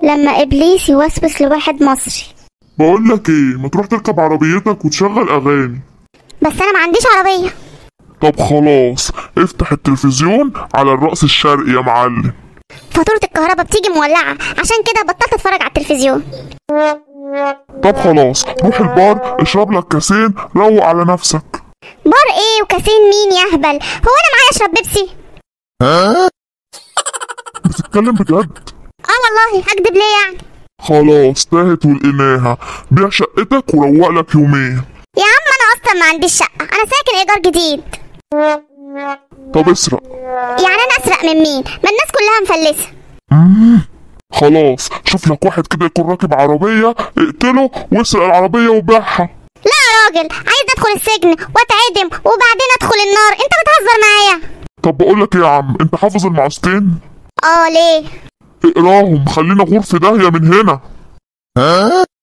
لما ابليس يوسوس لواحد مصري بقول لك ايه ما تروح تركب عربيتك وتشغل اغاني بس انا ما عنديش عربيه طب خلاص افتح التلفزيون على الرأس الشرقي يا معلم فاتوره الكهرباء بتيجي مولعه عشان كده بطلت اتفرج على التلفزيون طب خلاص روح البار اشرب لك كاسين روق على نفسك بار ايه وكاسين مين يا اهبل هو انا معايا اشرب بيبسي بتتكلم بجد اه والله هكدب ليه يعني خلاص تاهت ولقيناها بيع شقتك وروق لك يومين يا عم انا اصلا ما عنديش شقه انا ساكن ايجار جديد طب اسرق يعني انا اسرق من مين ما الناس كلها مفلسه خلاص شوف لك واحد كده يكون راكب عربية اقتله واسرق العربية وبيعها لا يا راجل عايز ادخل السجن واتعدم وبعدين ادخل النار انت بتهزر معايا طب بقول لك ايه يا عم انت حافظ المعوذتين اه ليه اقراهم خلينا غور في داهية من هنا